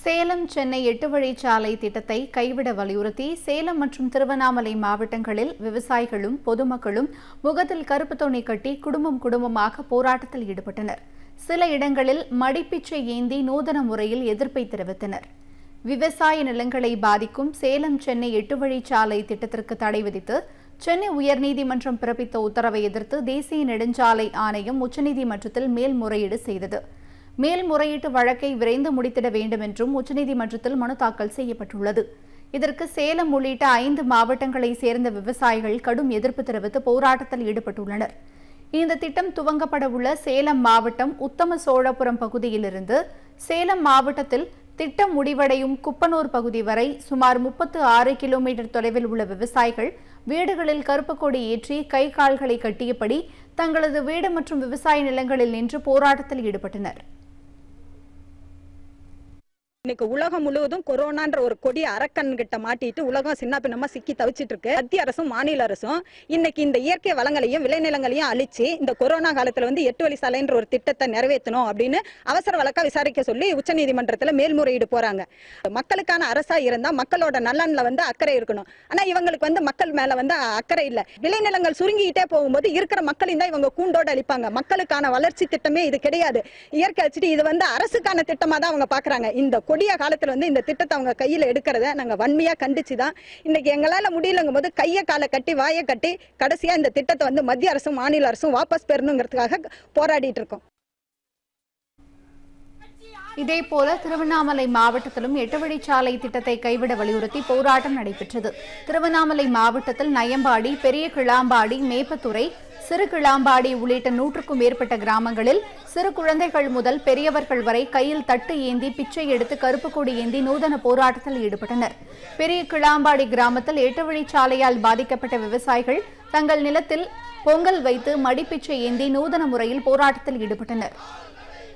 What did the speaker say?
சேலம் சென்னை எட்டு வழிச்சாலை திட்டத்தை கைவிட வலியுறுத்தி சேலம் மற்றும் திருவண்ணாமலை மாவட்டங்களில் விவசாயிகளும் பொதுமக்களும் முகத்தில் கருப்பு துணி கட்டி குடும்பம் குடும்பமாக போராட்டத்தில் ஈடுபட்டனர் சில இடங்களில் மடிப்பிச்சை ஏந்தி நூதன முறையில் எதிர்ப்பை தெரிவித்தனர் விவசாய நிலங்களை பாதிக்கும் சேலம் சென்னை எட்டு வழிச்சாலை திட்டத்திற்கு தடை விதித்து சென்னை உயர்நீதிமன்றம் பிறப்பித்த உத்தரவை எதிர்த்து தேசிய நெடுஞ்சாலை ஆணையம் உச்சநீதிமன்றத்தில் மேல்முறையீடு செய்தது மேல்முறையீட்டு வழக்கை விரைந்து முடித்திட வேண்டும் என்றும் உச்சநீதிமன்றத்தில் மனு தாக்கல் செய்யப்பட்டுள்ளது இதற்கு சேலம் உள்ளிட்ட ஐந்து மாவட்டங்களை சேர்ந்த விவசாயிகள் கடும் எதிர்ப்பு தெரிவித்து போராட்டத்தில் ஈடுபட்டுள்ளனர் இந்த திட்டம் துவங்கப்பட உள்ள சேலம் மாவட்டம் உத்தம சோழபுரம் பகுதியிலிருந்து சேலம் மாவட்டத்தில் திட்டம் முடிவடையும் குப்பனூர் பகுதி வரை சுமார் முப்பத்து ஆறு கிலோமீட்டர் தொலைவில் உள்ள விவசாயிகள் வீடுகளில் கருப்பு கொடி ஏற்றி கை கால்களை கட்டியபடி தங்களது வீடு மற்றும் விவசாய நிலங்களில் நின்று போராட்டத்தில் ஈடுபட்டனர் இன்னைக்கு உலகம் முழுவதும் கொரோனான்ற ஒரு கொடிய அரக்கன் கிட்ட மாட்டிட்டு உலகம் சின்ன பின்னமா சிக்கி தவிச்சிட்டு இருக்கு மத்திய அரசும் மாநில அரசும் இன்னைக்கு இந்த இயற்கை வளங்களையும் விளைநிலங்களையும் அழிச்சு இந்த கொரோனா காலத்துல வந்து எட்டு வழி சாலைன்ற ஒரு திட்டத்தை நிறைவேற்றணும் அப்படின்னு அவசர வழக்கா விசாரிக்க சொல்லி உச்சநீதிமன்றத்துல மேல்முறையீடு போறாங்க மக்களுக்கான அரசா இருந்தா மக்களோட நலன்ல வந்து அக்கறை இருக்கணும் ஆனா இவங்களுக்கு வந்து மக்கள் மேல வந்து அக்கறை இல்ல விளைநிலங்கள் சுருங்கிக்கிட்டே போகும்போது இருக்கிற மக்களையும் தான் இவங்க கூண்டோட அழிப்பாங்க மக்களுக்கான வளர்ச்சி திட்டமே இது கிடையாது இயற்கை அழிச்சிட்டு இது வந்து அரசுக்கான திட்டமா தான் அவங்க பாக்குறாங்க இந்த கொடிய காலத்துல வந்து இந்த திட்டத்தை அவங்க கையில எடுக்கிறத நாங்க வன்மையா கண்டிச்சு தான் இன்னைக்கு எங்களால முடியலங்கும் போது கையை காலை கட்டி வாயை கட்டி கடைசியா இந்த திட்டத்தை வந்து மத்திய அரசும் மாநில அரசும் வாபஸ் பெறணுங்கிறதுக்காக போராடிட்டு இருக்கோம் இதேபோல திருவண்ணாமலை மாவட்டத்திலும் எட்டு வழிச்சாலை திட்டத்தை கைவிட வலியுறுத்தி போராட்டம் நடைபெற்றது திருவண்ணாமலை மாவட்டத்தில் நயம்பாடி பெரிய கிளாம்பாடி மேப்பத்துறை சிறு கிளாம்பாடி உள்ளிட்ட நூற்றுக்கும் மேற்பட்ட கிராமங்களில் சிறு குழந்தைகள் முதல் பெரியவர்கள் வரை கையில் தட்டு ஏந்தி பிச்சை எடுத்து கருப்பு கொடி ஏந்தி நூதன போராட்டத்தில் ஈடுபட்டனர் பெரிய கிளாம்பாடி கிராமத்தில் எட்டு வழிச்சாலையால் பாதிக்கப்பட்ட விவசாயிகள் தங்கள் நிலத்தில் பொங்கல் வைத்து மடிப்பிச்சை ஏந்தி நூதன முறையில் போராட்டத்தில் ஈடுபட்டனர்